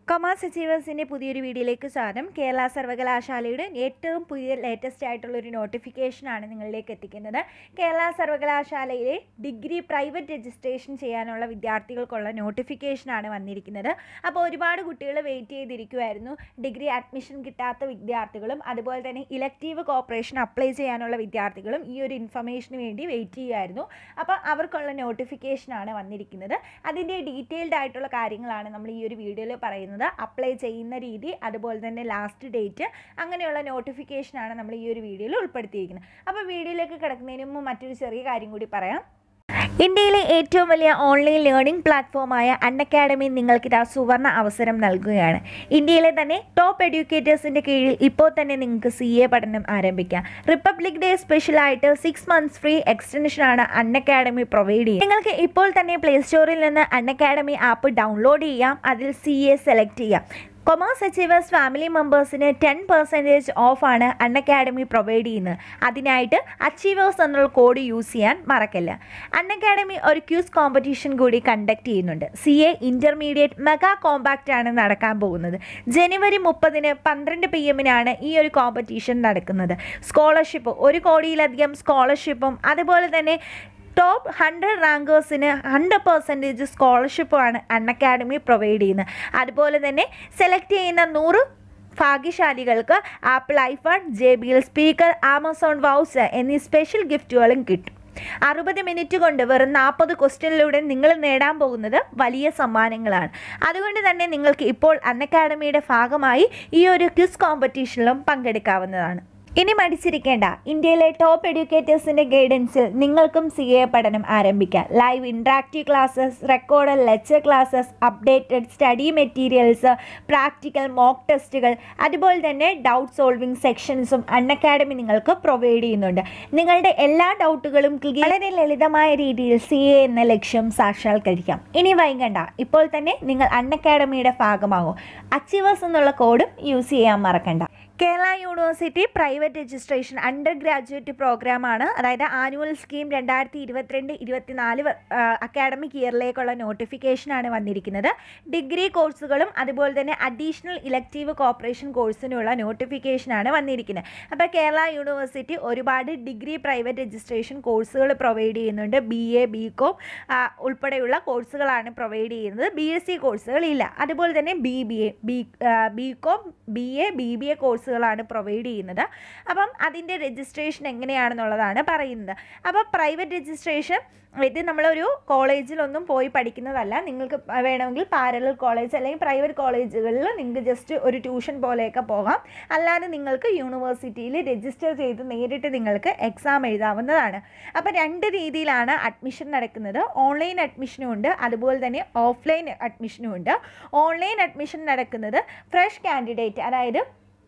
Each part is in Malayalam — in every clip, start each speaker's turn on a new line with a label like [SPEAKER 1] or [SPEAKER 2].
[SPEAKER 1] കൊമേഴ്സ് അച്ചീവേഴ്സിൻ്റെ പുതിയൊരു വീഡിയോയിലേക്ക് സ്വാഗതം കേരള സർവകലാശാലയുടെ ഏറ്റവും പുതിയ ലേറ്റസ്റ്റ് ആയിട്ടുള്ള ഒരു നോട്ടിഫിക്കേഷനാണ് നിങ്ങളിലേക്ക് എത്തിക്കുന്നത് കേരള സർവകലാശാലയിലെ ഡിഗ്രി പ്രൈവറ്റ് രജിസ്ട്രേഷൻ ചെയ്യാനുള്ള വിദ്യാർത്ഥികൾക്കുള്ള നോട്ടിഫിക്കേഷനാണ് വന്നിരിക്കുന്നത് അപ്പോൾ ഒരുപാട് കുട്ടികൾ വെയിറ്റ് ചെയ്തിരിക്കുമായിരുന്നു ഡിഗ്രി അഡ്മിഷൻ കിട്ടാത്ത വിദ്യാർത്ഥികളും അതുപോലെ തന്നെ ഇലക്റ്റീവ് കോപ്പറേഷൻ അപ്ലൈ ചെയ്യാനുള്ള വിദ്യാർത്ഥികളും ഈ ഒരു ഇൻഫർമേഷന് വേണ്ടി വെയിറ്റ് ചെയ്യുമായിരുന്നു അപ്പോൾ അവർക്കുള്ള നോട്ടിഫിക്കേഷനാണ് വന്നിരിക്കുന്നത് അതിൻ്റെ ഡീറ്റെയിൽഡ് ആയിട്ടുള്ള കാര്യങ്ങളാണ് നമ്മൾ ഈ ഒരു വീഡിയോയിൽ പറയുന്നത് അപ്ലൈ ചെയ്യുന്ന രീതി അതുപോലെ തന്നെ ലാസ്റ്റ് ഡേറ്റ് അങ്ങനെയുള്ള നോട്ടിഫിക്കേഷനാണ് നമ്മൾ ഈ ഒരു വീഡിയോയിൽ ഉൾപ്പെടുത്തിയിരിക്കുന്നത് അപ്പോൾ വീഡിയോയിലേക്ക് കിടക്കുന്നതിന് മുമ്പ് മറ്റൊരു ചെറിയ കാര്യം കൂടി പറയാം ഇന്ത്യയിലെ ഏറ്റവും വലിയ ഓൺലൈൻ ലേണിംഗ് പ്ലാറ്റ്ഫോമായ അൺ അക്കാഡമി നിങ്ങൾക്ക് ഇതാ സുവർണ അവസരം നൽകുകയാണ് ഇന്ത്യയിലെ തന്നെ ടോപ്പ് എഡ്യൂക്കേറ്റേഴ്സിൻ്റെ കീഴിൽ ഇപ്പോൾ തന്നെ നിങ്ങൾക്ക് സി എ പഠനം ആരംഭിക്കാം റിപ്പബ്ലിക് ഡേ സ്പെഷ്യലായിട്ട് സിക്സ് മന്ത്സ് ഫ്രീ എക്സ്റ്റൻഷനാണ് അൺ അക്കാഡമി പ്രൊവൈഡ് ചെയ്യുന്നത് നിങ്ങൾക്ക് ഇപ്പോൾ തന്നെ പ്ലേ സ്റ്റോറിൽ നിന്ന് അൺ അക്കാഡമി ആപ്പ് ഡൗൺലോഡ് ചെയ്യാം അതിൽ സി എ സെലക്ട് ചെയ്യാം കൊമേഴ്സ് അച്ചീവേഴ്സ് ഫാമിലി മെമ്പേഴ്സിന് ടെൻ പെർസെൻറ്റേജ് ഓഫാണ് അൺ അക്കാഡമി പ്രൊവൈഡ് ചെയ്യുന്നത് അതിനായിട്ട് അച്ചീവേഴ്സ് എന്നുള്ള കോഡ് യൂസ് ചെയ്യാൻ മറക്കല്ല അൺ അക്കാഡമി ഒരു ക്യൂസ് കോമ്പറ്റീഷൻ കൂടി കണ്ടക്ട് ചെയ്യുന്നുണ്ട് C A intermediate mega compact ആണ് നടക്കാൻ പോകുന്നത് ജനുവരി മുപ്പതിന് പന്ത്രണ്ട് പി എമ്മിനാണ് ഈ ഒരു കോമ്പറ്റീഷൻ നടക്കുന്നത് സ്കോളർഷിപ്പ് ഒരു കോടിയിലധികം സ്കോളർഷിപ്പും അതുപോലെ തന്നെ ടോപ്പ് ഹൺഡ്രഡ് റാങ്കേഴ്സിന് ഹൺഡ്രഡ് പെർസെൻറ്റേജ് സ്കോളർഷിപ്പുമാണ് അൺ അക്കാഡമി പ്രൊവൈഡ് ചെയ്യുന്നത് അതുപോലെ തന്നെ സെലക്ട് ചെയ്യുന്ന നൂറ് ഭാഗ്യശാലികൾക്ക് Apple iPhone J B L speaker Amazon വൗസ് എന്നീ സ്പെഷ്യൽ ഗിഫ്റ്റുകളും കിട്ടും അറുപത് മിനിറ്റ് കൊണ്ട് വെറും നാൽപ്പത് ക്വസ്റ്റ്യനിലൂടെ നിങ്ങൾ നേടാൻ പോകുന്നത് വലിയ സമ്മാനങ്ങളാണ് അതുകൊണ്ട് തന്നെ നിങ്ങൾക്ക് ഇപ്പോൾ അൺ അക്കാഡമിയുടെ ഭാഗമായി ഈ ഒരു ക്വിസ് കോമ്പറ്റീഷനിലും പങ്കെടുക്കാവുന്നതാണ് ഇനി മടിച്ചിരിക്കേണ്ട ഇന്ത്യയിലെ ടോപ്പ് എഡ്യൂക്കേറ്റേഴ്സിൻ്റെ ഗൈഡൻസിൽ നിങ്ങൾക്കും സി എ പഠനം ആരംഭിക്കാം live interactive classes record lecture classes updated study materials practical mock ടെസ്റ്റുകൾ അതുപോലെ തന്നെ ഡൗട്ട് സോൾവിംഗ് സെക്ഷൻസും അൺ അക്കാഡമി നിങ്ങൾക്ക് പ്രൊവൈഡ് ചെയ്യുന്നുണ്ട് നിങ്ങളുടെ എല്ലാ ഡൗട്ടുകളും വളരെ ലളിതമായ രീതിയിൽ സി എ എന്ന ലക്ഷ്യം സാക്ഷാത്കരിക്കാം ഇനി വൈകണ്ട ഇപ്പോൾ തന്നെ നിങ്ങൾ അൺ അക്കാഡമിയുടെ ഭാഗമാകും അച്ചീവേഴ്സ് എന്നുള്ള കോഡും യൂസ് ചെയ്യാൻ മറക്കണ്ട Kerala university private registration undergraduate പ്രോഗ്രാമാണ് അതായത് ആനുവൽ സ്കീം രണ്ടായിരത്തി ഇരുപത്തിരണ്ട് ഇരുപത്തിനാല് അക്കാഡമിക് ഇയറിലേക്കുള്ള നോട്ടിഫിക്കേഷനാണ് വന്നിരിക്കുന്നത് ഡിഗ്രി കോഴ്സുകളും അതുപോലെ തന്നെ അഡീഷണൽ ഇലക്റ്റീവ് കോപ്പറേഷൻ കോഴ്സിനുള്ള നോട്ടിഫിക്കേഷനാണ് വന്നിരിക്കുന്നത് അപ്പോൾ കേരള യൂണിവേഴ്സിറ്റി ഒരുപാട് ഡിഗ്രി പ്രൈവറ്റ് രജിസ്ട്രേഷൻ കോഴ്സുകൾ പ്രൊവൈഡ് ചെയ്യുന്നുണ്ട് ബി എ ബി കോം ഉൾപ്പെടെയുള്ള കോഴ്സുകളാണ് പ്രൊവൈഡ് ചെയ്യുന്നത് ബി എസ് സി കോഴ്സുകളില്ല അതുപോലെ തന്നെ B B A B B Com B A B B A കോഴ്സുകളാണ് പ്രൊവൈഡ് ചെയ്യുന്നത് അപ്പം അതിൻ്റെ രജിസ്ട്രേഷൻ എങ്ങനെയാണെന്നുള്ളതാണ് പറയുന്നത് അപ്പോൾ പ്രൈവറ്റ് രജിസ്ട്രേഷൻ ഇത് നമ്മളൊരു കോളേജിലൊന്നും പോയി പഠിക്കുന്നതല്ല നിങ്ങൾക്ക് വേണമെങ്കിൽ പാരലൽ കോളേജ് അല്ലെങ്കിൽ പ്രൈവറ്റ് കോളേജുകളിൽ നിങ്ങൾക്ക് ജസ്റ്റ് ഒരു ട്യൂഷൻ പോലെയൊക്കെ പോകാം അല്ലാതെ നിങ്ങൾക്ക് യൂണിവേഴ്സിറ്റിയിൽ രജിസ്റ്റർ ചെയ്ത് നേരിട്ട് നിങ്ങൾക്ക് എക്സാം എഴുതാവുന്നതാണ് അപ്പോൾ രണ്ട് രീതിയിലാണ് അഡ്മിഷൻ നടക്കുന്നത് ഓൺലൈൻ അഡ്മിഷനും ഉണ്ട് അതുപോലെ തന്നെ ഓഫ്ലൈൻ അഡ്മിഷനും ഉണ്ട് ഓൺലൈൻ അഡ്മിഷൻ നടക്കുന്നത് ഫ്രഷ് കാൻഡിഡേറ്റ് അതായത്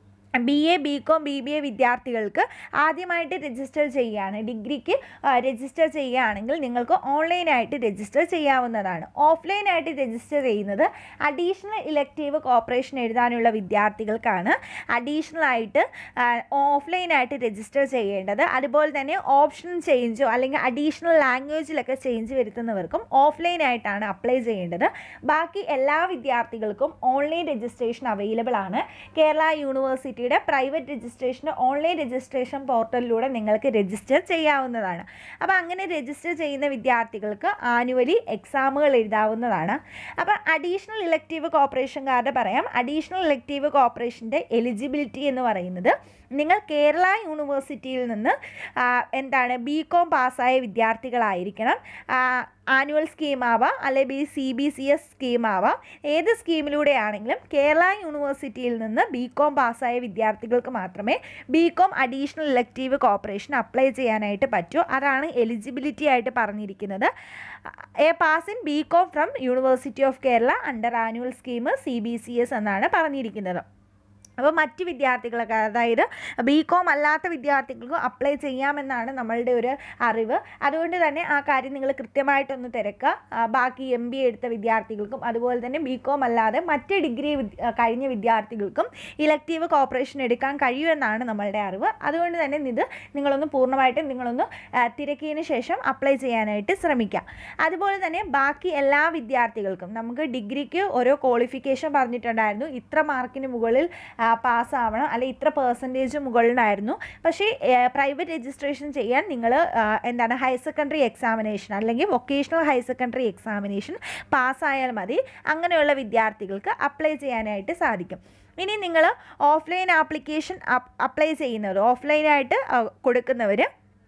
[SPEAKER 1] B A B Com B B A വിദ്യാർത്ഥികൾക്ക് ആദ്യമായിട്ട് രജിസ്റ്റർ ചെയ്യുകയാണ് ഡിഗ്രിക്ക് രജിസ്റ്റർ ചെയ്യുകയാണെങ്കിൽ നിങ്ങൾക്ക് ഓൺലൈനായിട്ട് രജിസ്റ്റർ ചെയ്യാവുന്നതാണ് ഓഫ്ലൈനായിട്ട് രജിസ്റ്റർ ചെയ്യുന്നത് അഡീഷണൽ ഇലക്റ്റീവ് കോപ്പറേഷൻ എഴുതാനുള്ള വിദ്യാർത്ഥികൾക്കാണ് അഡീഷണൽ ആയിട്ട് ഓഫ്ലൈനായിട്ട് രജിസ്റ്റർ ചെയ്യേണ്ടത് അതുപോലെ തന്നെ ഓപ്ഷൻ ചേഞ്ചോ അല്ലെങ്കിൽ അഡീഷണൽ ലാംഗ്വേജിലൊക്കെ ചേഞ്ച് വരുത്തുന്നവർക്കും ഓഫ്ലൈനായിട്ടാണ് അപ്ലൈ ചെയ്യേണ്ടത് ബാക്കി എല്ലാ വിദ്യാർത്ഥികൾക്കും ഓൺലൈൻ രജിസ്ട്രേഷൻ അവൈലബിൾ ആണ് കേരള യൂണിവേഴ്സിറ്റിയുടെ പ്രൈവറ്റ് രജിസ്ട്രേഷൻ ഓൺലൈൻ രജിസ്ട്രേഷൻ പോർട്ടലിലൂടെ നിങ്ങൾക്ക് രജിസ്റ്റർ ചെയ്യാവുന്നതാണ് അപ്പോൾ അങ്ങനെ രജിസ്റ്റർ ചെയ്യുന്ന വിദ്യാർത്ഥികൾക്ക് ആനുവലി എക്സാമുകൾ എഴുതാവുന്നതാണ് അപ്പോൾ അഡീഷണൽ ഇലക്റ്റീവ് കോപ്പറേഷൻകാരുടെ പറയാം അഡീഷണൽ ഇലക്റ്റീവ് കോപ്പറേഷൻ്റെ എലിജിബിലിറ്റി എന്ന് പറയുന്നത് നിങ്ങൾ കേരള യൂണിവേഴ്സിറ്റിയിൽ നിന്ന് എന്താണ് ബി കോം പാസ്സായ വിദ്യാർത്ഥികളായിരിക്കണം ആനുവൽ സ്കീമാവാം അല്ലെങ്കിൽ സി ബി സി എസ് സ്കീമാവാം ഏത് സ്കീമിലൂടെയാണെങ്കിലും കേരള യൂണിവേഴ്സിറ്റിയിൽ നിന്ന് ബി കോം പാസ്സായ വിദ്യാർത്ഥികൾക്ക് മാത്രമേ B Com additional elective cooperation apply ചെയ്യാനായിട്ട് പറ്റൂ അതാണ് എലിജിബിലിറ്റി ആയിട്ട് പറഞ്ഞിരിക്കുന്നത് a pass in B Com from university of Kerala under annual scheme C B C S എന്നാണ് പറഞ്ഞിരിക്കുന്നത് അപ്പോൾ മറ്റ് വിദ്യാർത്ഥികളൊക്കെ അതായത് ബി കോം അല്ലാത്ത വിദ്യാർത്ഥികൾക്കും അപ്ലൈ ചെയ്യാമെന്നാണ് നമ്മളുടെ ഒരു അറിവ് അതുകൊണ്ട് തന്നെ ആ കാര്യം നിങ്ങൾ കൃത്യമായിട്ടൊന്ന് തിരക്കുക ആ, ബാക്കി എം ബി എ എടുത്ത വിദ്യാർത്ഥികൾക്കും അതുപോലെ തന്നെ ബി കോം അല്ലാതെ മറ്റ് ഡിഗ്രി വിദ്- ആ, കഴിഞ്ഞ വിദ്യാർത്ഥികൾക്കും ഇലക്റ്റീവ് കോപ്പറേഷൻ എടുക്കാൻ കഴിയുമെന്നാണ് നമ്മളുടെ അറിവ് അതുകൊണ്ട് തന്നെ ഇത് നിങ്ങളൊന്ന് പൂർണ്ണമായിട്ടും നിങ്ങളൊന്ന് ആ, തിരക്കിയതിന് ശേഷം അപ്ലൈ ചെയ്യാനായിട്ട് ശ്രമിക്കുക അതുപോലെ തന്നെ ബാക്കി എല്ലാ വിദ്യാർത്ഥികൾക്കും നമുക്ക് ഡിഗ്രിക്ക് ഓരോ ക്വാളിഫിക്കേഷൻ പറഞ്ഞിട്ടുണ്ടായിരുന്നു ഇത്ര മാർക്കിന് മുകളിൽ പാസ്സാവണം അല്ലെങ്കിൽ ഇത്ര പെർസെൻറ്റേജ് മുകളിലായിരുന്നു പക്ഷേ പ്രൈവറ്റ് രജിസ്ട്രേഷൻ ചെയ്യാൻ നിങ്ങൾ എന്താണ് ഹയർ സെക്കൻഡറി എക്സാമിനേഷൻ അല്ലെങ്കിൽ വൊക്കേഷണൽ ഹയർ സെക്കൻഡറി എക്സാമിനേഷൻ പാസ്സായാൽ മതി അങ്ങനെയുള്ള വിദ്യാർത്ഥികൾക്ക് അപ്ലൈ ചെയ്യാനായിട്ട് സാധിക്കും ഇനി നിങ്ങൾ ഓഫ്ലൈൻ ആപ്ലിക്കേഷൻ അപ്ലൈ ചെയ്യുന്നവർ ഓഫ്ലൈനായിട്ട് കൊടുക്കുന്നവർ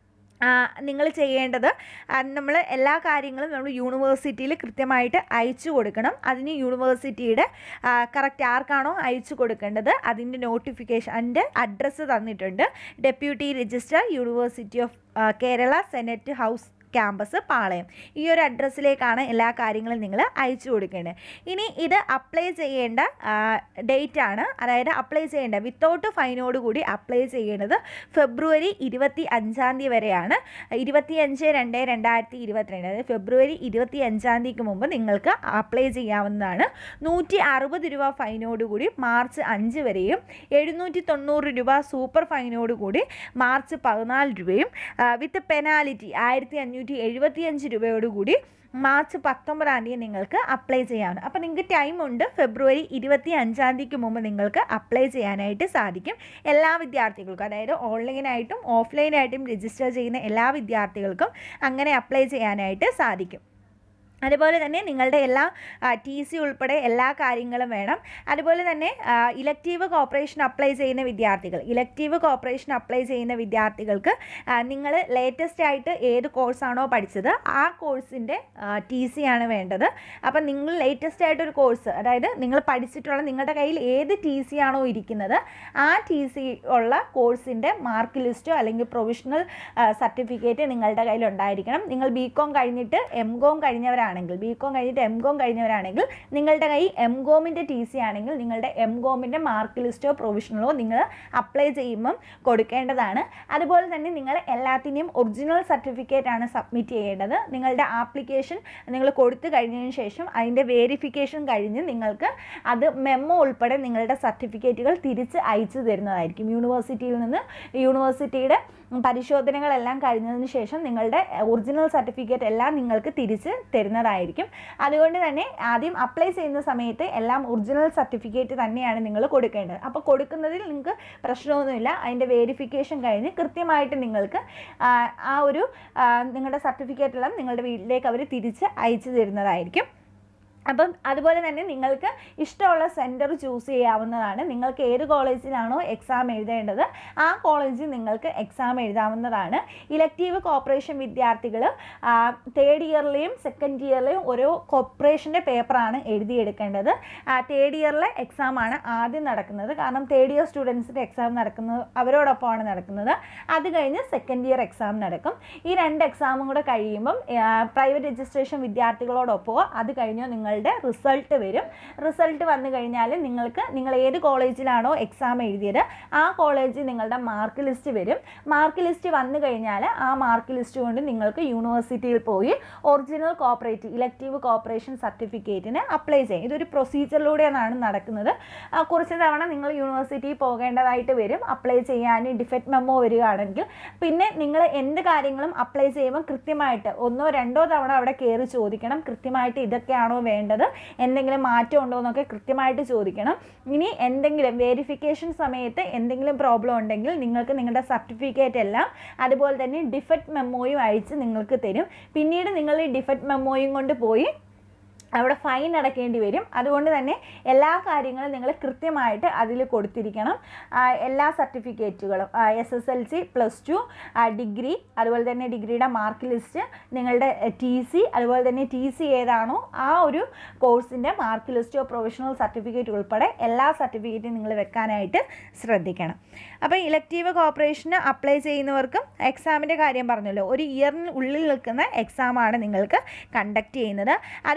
[SPEAKER 1] നിങ്ങൾ ചെയ്യേണ്ടത് നമ്മൾ എല്ലാ കാര്യങ്ങളും നമ്മൾ യൂണിവേഴ്സിറ്റിയിൽ കൃത്യമായിട്ട് അയച്ചു കൊടുക്കണം അതിന് യൂണിവേഴ്സിറ്റിയുടെ കറക്റ്റ് ആർക്കാണോ അയച്ചു കൊടുക്കേണ്ടത് അതിൻ്റെ നോട്ടിഫിക്കേഷൻ അതിൻ്റെ അഡ്രസ്സ് തന്നിട്ടുണ്ട് deputy registrar university of Kerala senate house campus Palayam ഈ ഒരു അഡ്രസ്സിലേക്കാണ് എല്ലാ കാര്യങ്ങളും നിങ്ങൾ അയച്ചു കൊടുക്കേണ്ടത് ഇനി ഇത് അപ്ലൈ ചെയ്യേണ്ട ഡേറ്റ് ആണ് അതായത് അപ്ലൈ ചെയ്യേണ്ട വിത്തൗട്ട് ഫൈനോട് കൂടി അപ്ലൈ ചെയ്യേണ്ടത് ഫെബ്രുവരി ഇരുപത്തി അഞ്ചാം തീയതി വരെയാണ് ഇരുപത്തി അഞ്ച് രണ്ട് രണ്ടായിരത്തി ഇരുപത്തിരണ്ട് അതായത് ഫെബ്രുവരി ഇരുപത്തി അഞ്ചാം തീയതിക്ക് മുമ്പ് നിങ്ങൾക്ക് അപ്ലൈ ചെയ്യാവുന്നതാണ് നൂറ്റി അറുപത് രൂപ ഫൈനോട് കൂടി മാർച്ച് അഞ്ച് വരെയും എഴുന്നൂറ്റി തൊണ്ണൂറ് രൂപ സൂപ്പർ ഫൈനോട് കൂടി മാർച്ച് പതിനാല് രൂപയും വിത്ത് പെനാലിറ്റി ആയിരത്തി അഞ്ഞൂറ്റി എഴുപത്തി അഞ്ച് രൂപയോടുകൂടി മാർച്ച് പത്തൊമ്പതാം തീയതി നിങ്ങൾക്ക് അപ്ലൈ ചെയ്യാവുന്നത് അപ്പോൾ നിങ്ങൾക്ക് ടൈമുണ്ട് ഫെബ്രുവരി ഇരുപത്തി അഞ്ചാം തീയതിക്ക് മുമ്പ് നിങ്ങൾക്ക് അപ്ലൈ ചെയ്യാനായിട്ട് സാധിക്കും എല്ലാ വിദ്യാർത്ഥികൾക്കും അതായത് ഓൺലൈനായിട്ടും ഓഫ്ലൈനായിട്ടും രജിസ്റ്റർ ചെയ്യുന്ന എല്ലാ വിദ്യാർത്ഥികൾക്കും അങ്ങനെ അപ്ലൈ ചെയ്യാനായിട്ട് സാധിക്കും അതുപോലെ തന്നെ നിങ്ങളുടെ എല്ലാ ടി സി ഉൾപ്പെടെ എല്ലാ കാര്യങ്ങളും വേണം അതുപോലെ തന്നെ ഇലക്റ്റീവ് കോപ്പറേഷൻ അപ്ലൈ ചെയ്യുന്ന വിദ്യാർത്ഥികൾ ഇലക്റ്റീവ് കോപ്പറേഷൻ അപ്ലൈ ചെയ്യുന്ന വിദ്യാർത്ഥികൾക്ക് നിങ്ങൾ ലേറ്റസ്റ്റ് ആയിട്ട് ഏത് കോഴ്സാണോ പഠിച്ചത് ആ കോഴ്സിൻ്റെ ടി സി ആണ് വേണ്ടത് അപ്പം നിങ്ങൾ ലേറ്റസ്റ്റ് ആയിട്ടൊരു കോഴ്സ് അതായത് നിങ്ങൾ പഠിച്ചിട്ടുള്ള നിങ്ങളുടെ കയ്യിൽ ഏത് ടി സി ആണോ ഇരിക്കുന്നത് ആ ടി സി ഉള്ള കോഴ്സിൻ്റെ മാർക്ക് ലിസ്റ്റോ അല്ലെങ്കിൽ പ്രൊവിഷണൽ സർട്ടിഫിക്കറ്റ് നിങ്ങളുടെ കയ്യിൽ ഉണ്ടായിരിക്കണം നിങ്ങൾ ബി കോം കഴിഞ്ഞിട്ട് എം കോം കഴിഞ്ഞവരാണെങ്കിൽ ബി കോം കഴിഞ്ഞിട്ട് എം കോം കഴിഞ്ഞവരാണെങ്കിൽ നിങ്ങളുടെ കയ്യിൽ എം കോമിൻ്റെ ടി സി ആണെങ്കിൽ നിങ്ങളുടെ എം കോമിൻ്റെ മാർക്ക് ലിസ്റ്റോ പ്രൊവിഷണലോ നിങ്ങൾ അപ്ലൈ ചെയ്യുമ്പം കൊടുക്കേണ്ടതാണ് അതുപോലെ തന്നെ നിങ്ങൾ എല്ലാത്തിൻ്റെയും ഒറിജിനൽ സർട്ടിഫിക്കറ്റ് ആണ് സബ്മിറ്റ് ചെയ്യേണ്ടത് നിങ്ങളുടെ ആപ്ലിക്കേഷൻ നിങ്ങൾ കൊടുത്തു കഴിഞ്ഞതിന് ശേഷം അതിൻ്റെ വേരിഫിക്കേഷൻ കഴിഞ്ഞ് നിങ്ങൾക്ക് അത് മെമ്മോ ഉൾപ്പെടെ നിങ്ങളുടെ സർട്ടിഫിക്കറ്റുകൾ തിരിച്ച് അയച്ചു തരുന്നതായിരിക്കും യൂണിവേഴ്സിറ്റിയിൽ നിന്ന് യൂണിവേഴ്സിറ്റിയുടെ പരിശോധനകളെല്ലാം കഴിഞ്ഞതിന് ശേഷം നിങ്ങളുടെ ഒറിജിനൽ സർട്ടിഫിക്കറ്റ് എല്ലാം നിങ്ങൾക്ക് തിരിച്ച് തരുന്നതായിരിക്കും അതുകൊണ്ട് തന്നെ ആദ്യം അപ്ലൈ ചെയ്യുന്ന സമയത്ത് എല്ലാം ഒറിജിനൽ സർട്ടിഫിക്കറ്റ് തന്നെയാണ് നിങ്ങൾ കൊടുക്കേണ്ടത് അപ്പോൾ കൊടുക്കുന്നതിൽ നിങ്ങൾക്ക് പ്രശ്നമൊന്നുമില്ല അതിൻ്റെ വേരിഫിക്കേഷൻ കഴിഞ്ഞ് കൃത്യമായിട്ട് നിങ്ങൾക്ക് ആ, ആ ഒരു ആ, നിങ്ങളുടെ സർട്ടിഫിക്കറ്റെല്ലാം നിങ്ങളുടെ വീട്ടിലേക്ക് അവർ തിരിച്ച് അയച്ചു തരുന്നതായിരിക്കും അപ്പം അതുപോലെ തന്നെ നിങ്ങൾക്ക് ഇഷ്ടമുള്ള സെൻറ്റർ ചൂസ് ചെയ്യാവുന്നതാണ് നിങ്ങൾക്ക് ഏത് കോളേജിലാണോ എക്സാം എഴുതേണ്ടത് ആ കോളേജിൽ നിങ്ങൾക്ക് എക്സാം എഴുതാവുന്നതാണ് ഇലക്റ്റീവ് കോപ്പറേഷൻ വിദ്യാർത്ഥികൾ തേർഡ് ഇയറിലെയും സെക്കൻഡ് ഇയറിലെയും ഓരോ കോപ്പറേഷൻ്റെ പേപ്പറാണ് എഴുതിയെടുക്കേണ്ടത് തേർഡ് ഇയറിലെ എക്സാമാണ് ആദ്യം നടക്കുന്നത് കാരണം തേർഡ് ഇയർ സ്റ്റുഡൻസിൻ്റെ എക്സാം നടക്കുന്നത് അവരോടൊപ്പമാണ് നടക്കുന്നത് അത് കഴിഞ്ഞ് സെക്കൻഡ് ഇയർ എക്സാം നടക്കും ഈ രണ്ട് എക്സാമും കൂടെ കഴിയുമ്പം പ്രൈവറ്റ് രജിസ്ട്രേഷൻ വിദ്യാർത്ഥികളോടൊപ്പമോ അത് കഴിഞ്ഞോ നിങ്ങളുടെ റിസൾട്ട് വരും റിസൾട്ട് വന്നു കഴിഞ്ഞാൽ നിങ്ങൾക്ക് നിങ്ങൾ ഏത് കോളേജിലാണോ എക്സാം എഴുതിയത് ആ കോളേജിൽ നിങ്ങളുടെ മാർക്ക് ലിസ്റ്റ് വരും മാർക്ക് ലിസ്റ്റ് വന്നു കഴിഞ്ഞാൽ ആ മാർക്ക് ലിസ്റ്റ് കൊണ്ട് നിങ്ങൾക്ക് യൂണിവേഴ്സിറ്റിയിൽ പോയി ഒറിജിനൽ കോപ്പറേറ്റീവ് ഇലക്റ്റീവ് കോപ്പറേഷൻ സർട്ടിഫിക്കറ്റിന് അപ്ലൈ ചെയ്യും ഇതൊരു പ്രൊസീജിയറിലൂടെയാണ് നടക്കുന്നത് ആ, കുറച്ച് തവണ നിങ്ങൾ യൂണിവേഴ്സിറ്റിയിൽ പോകേണ്ടതായിട്ട് വരും അപ്ലൈ ചെയ്യാൻ ഡിഫക്റ്റ് മെമ്മോ വരികയാണെങ്കിൽ പിന്നെ നിങ്ങൾ എന്ത് കാര്യങ്ങളും അപ്ലൈ ചെയ്യുമ്പോൾ കൃത്യമായിട്ട് ഒന്നോ രണ്ടോ തവണ അവിടെ കയറി ചോദിക്കണം കൃത്യമായിട്ട് ഇതൊക്കെയാണോ വേണ്ടത് എന്തെങ്കിലും മാറ്റം ഉണ്ടോ എന്നൊക്കെ കൃത്യമായിട്ട് ചോദിക്കണം ഇനി എന്തെങ്കിലും വേരിഫിക്കേഷൻ സമയത്ത് എന്തെങ്കിലും പ്രോബ്ലം ഉണ്ടെങ്കിൽ നിങ്ങൾക്ക് നിങ്ങളുടെ സർട്ടിഫിക്കറ്റ് എല്ലാം അതുപോലെ തന്നെ ഡിഫക്റ്റ് മെമ്മോയും അയച്ച് നിങ്ങൾക്ക് തരും പിന്നീട് നിങ്ങൾ ഈ ഡിഫക്റ്റ് മെമ്മോയും കൊണ്ട് പോയി അവിടെ ഫൈൻ അടയ്ക്കേണ്ടി വരും അതുകൊണ്ട് തന്നെ എല്ലാ കാര്യങ്ങളും നിങ്ങൾ കൃത്യമായിട്ട് അതിൽ കൊടുത്തിരിക്കണം ആ, എല്ലാ സർട്ടിഫിക്കറ്റുകളും S S L C plus two degree അതുപോലെ തന്നെ ഡിഗ്രിയുടെ മാർക്ക് ലിസ്റ്റ് നിങ്ങളുടെ ടി സി അതുപോലെ തന്നെ ടി സി ഏതാണോ ആ ഒരു കോഴ്സിൻ്റെ മാർക്ക് ലിസ്റ്റോ പ്രൊഫഷണൽ സർട്ടിഫിക്കറ്റ് ഉൾപ്പെടെ എല്ലാ സർട്ടിഫിക്കറ്റും നിങ്ങൾ വെക്കാനായിട്ട് ശ്രദ്ധിക്കണം അപ്പോൾ ഇലക്റ്റീവ് കോപ്പറേഷന് അപ്ലൈ ചെയ്യുന്നവർക്കും എക്സാമിൻ്റെ കാര്യം പറഞ്ഞല്ലോ ഒരു ഇയറിന് ഉള്ളിൽ നിൽക്കുന്ന എക്സാമാണ് നിങ്ങൾക്ക് കണ്ടക്ട് ചെയ്യുന്നത് അതുപോലെ തന്നെ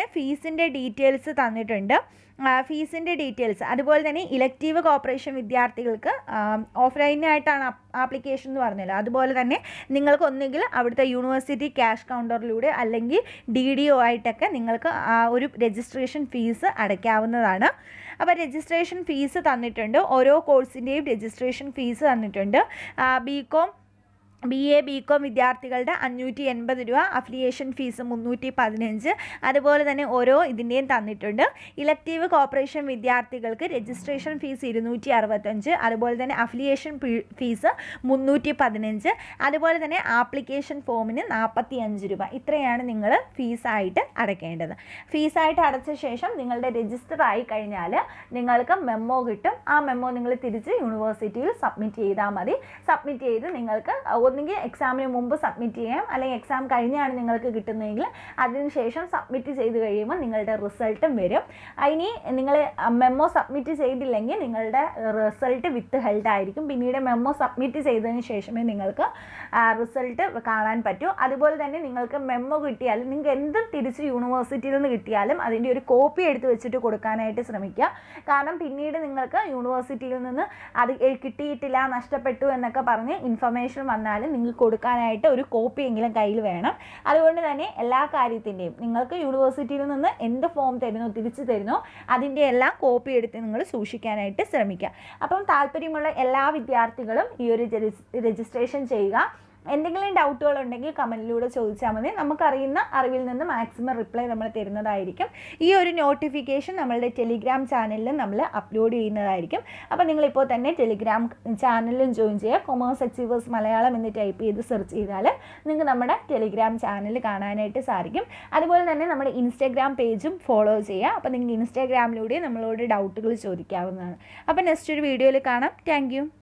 [SPEAKER 1] തന്നെ ഫീസിൻ്റെ ഡീറ്റെയിൽസ് തന്നിട്ടുണ്ട് ഫീസിൻ്റെ ഡീറ്റെയിൽസ് അതുപോലെ തന്നെ ഇലക്റ്റീവ് കോപ്പറേഷൻ വിദ്യാർത്ഥികൾക്ക് ഓഫ്ലൈനായിട്ടാണ് ആപ്ലിക്കേഷൻ എന്ന് പറഞ്ഞല്ലോ അതുപോലെ തന്നെ നിങ്ങൾക്ക് ഒന്നുകിൽ അവിടുത്തെ യൂണിവേഴ്സിറ്റി ക്യാഷ് കൗണ്ടറിലൂടെ അല്ലെങ്കിൽ ഡി ഡി ഒ ആയിട്ടൊക്കെ നിങ്ങൾക്ക് ആ ഒരു രജിസ്ട്രേഷൻ ഫീസ് അടയ്ക്കാവുന്നതാണ് അപ്പോൾ രജിസ്ട്രേഷൻ ഫീസ് തന്നിട്ടുണ്ട് ഓരോ കോഴ്സിൻ്റെയും രജിസ്ട്രേഷൻ ഫീസ് തന്നിട്ടുണ്ട് B Com B A B Com വിദ്യാർത്ഥികളുടെ അഞ്ഞൂറ്റി എൺപത് രൂപ അഫിലിയേഷൻ ഫീസ് മുന്നൂറ്റി പതിനഞ്ച് അതുപോലെ തന്നെ ഓരോ ഇതിൻ്റെയും തന്നിട്ടുണ്ട് ഇലക്റ്റീവ് കോപ്പറേഷൻ വിദ്യാർത്ഥികൾക്ക് രജിസ്ട്രേഷൻ ഫീസ് ഇരുന്നൂറ്റി അറുപത്തഞ്ച് അതുപോലെ തന്നെ അഫിലിയേഷൻ ഫീസ് മുന്നൂറ്റി പതിനഞ്ച് അതുപോലെ തന്നെ ആപ്ലിക്കേഷൻ ഫോമിന് നാൽപ്പത്തി അഞ്ച് രൂപ ഇത്രയാണ് നിങ്ങൾ ഫീസായിട്ട് അടയ്ക്കേണ്ടത് ഫീസായിട്ട് അടച്ച ശേഷം നിങ്ങളുടെ രജിസ്റ്റർ ആയി കഴിഞ്ഞാൽ നിങ്ങൾക്ക് മെമ്മോ കിട്ടും ആ മെമ്മോ നിങ്ങൾ തിരിച്ച് യൂണിവേഴ്സിറ്റിയിൽ സബ്മിറ്റ് ചെയ്താൽ മതി സബ്മിറ്റ് ചെയ്ത് നിങ്ങൾക്ക് ഒന്നുകിൽ എക്സാമിന് മുമ്പ് സബ്മിറ്റ് ചെയ്യാം അല്ലെങ്കിൽ എക്സാം കഴിഞ്ഞാണ് നിങ്ങൾക്ക് കിട്ടുന്നതെങ്കിൽ അതിനുശേഷം സബ്മിറ്റ് ചെയ്ത് കഴിയുമ്പോൾ നിങ്ങളുടെ റിസൾട്ടും വരും ഇനി നിങ്ങൾ മെമ്മോ സബ്മിറ്റ് ചെയ്തില്ലെങ്കിൽ നിങ്ങളുടെ റിസൾട്ട് വിത്ത് ഹെൽഡ് ആയിരിക്കും പിന്നീട് മെമ്മോ സബ്മിറ്റ് ചെയ്തതിന് ശേഷമേ നിങ്ങൾക്ക് റിസൾട്ട് കാണാൻ പറ്റൂ അതുപോലെ തന്നെ നിങ്ങൾക്ക് മെമ്മോ കിട്ടിയാലും നിങ്ങൾക്ക് എന്തും തിരിച്ച് യൂണിവേഴ്സിറ്റിയിൽ നിന്ന് കിട്ടിയാലും അതിൻ്റെ ഒരു കോപ്പി എടുത്ത് വെച്ചിട്ട് കൊടുക്കാനായിട്ട് ശ്രമിക്കുക കാരണം പിന്നീട് നിങ്ങൾക്ക് യൂണിവേഴ്സിറ്റിയിൽ നിന്ന് അത് കിട്ടിയിട്ടില്ല നഷ്ടപ്പെട്ടു എന്നൊക്കെ പറഞ്ഞ് ഇൻഫർമേഷൻ വന്നാൽ നിങ്ങൾക്ക് കൊടുക്കാനായിട്ട് ഒരു കോപ്പി എങ്കിലും കയ്യിൽ വേണം അതുകൊണ്ട് തന്നെ എല്ലാ കാര്യത്തിൻ്റെയും നിങ്ങൾക്ക് യൂണിവേഴ്സിറ്റിയിൽ നിന്ന് എന്ത് ഫോം തരുന്നോ തിരിച്ചു തരുന്നോ അതിൻ്റെ എല്ലാം കോപ്പി എടുത്ത് നിങ്ങൾ സൂക്ഷിക്കാനായിട്ട് ശ്രമിക്കുക അപ്പം താല്പര്യമുള്ള എല്ലാ വിദ്യാർത്ഥികളും ഈ ഒരു രജിസ്ട്രേഷൻ ചെയ്യുക എന്തെങ്കിലും ഡൗട്ടുകൾ ഉണ്ടെങ്കിൽ കമൻറ്റിലൂടെ ചോദിച്ചാൽ മതി നമുക്കറിയുന്ന അറിവിൽ നിന്ന് മാക്സിമം റിപ്ലൈ നമ്മൾ തരുന്നതായിരിക്കും ഈ ഒരു നോട്ടിഫിക്കേഷൻ നമ്മളുടെ ടെലിഗ്രാം ചാനലിൽ നമ്മൾ അപ്ലോഡ് ചെയ്യുന്നതായിരിക്കും അപ്പോൾ നിങ്ങളിപ്പോൾ തന്നെ ടെലിഗ്രാം ചാനലിലും ജോയിൻ ചെയ്യുക കൊമേഴ്സ് അച്ചീവേഴ്സ് മലയാളം എന്ന് ടൈപ്പ് ചെയ്ത് സെർച്ച് ചെയ്താൽ നിങ്ങൾക്ക് നമ്മുടെ ടെലിഗ്രാം ചാനൽ കാണാനായിട്ട് സാധിക്കും അതുപോലെ തന്നെ നമ്മുടെ ഇൻസ്റ്റാഗ്രാം പേജും ഫോളോ ചെയ്യുക അപ്പോൾ നിങ്ങൾക്ക് ഇൻസ്റ്റാഗ്രാമിലൂടെ നമ്മളോട് ഡൗട്ടുകൾ ചോദിക്കാവുന്നതാണ് അപ്പോൾ നെക്സ്റ്റ് ഒരു വീഡിയോയിൽ കാണാം താങ്ക്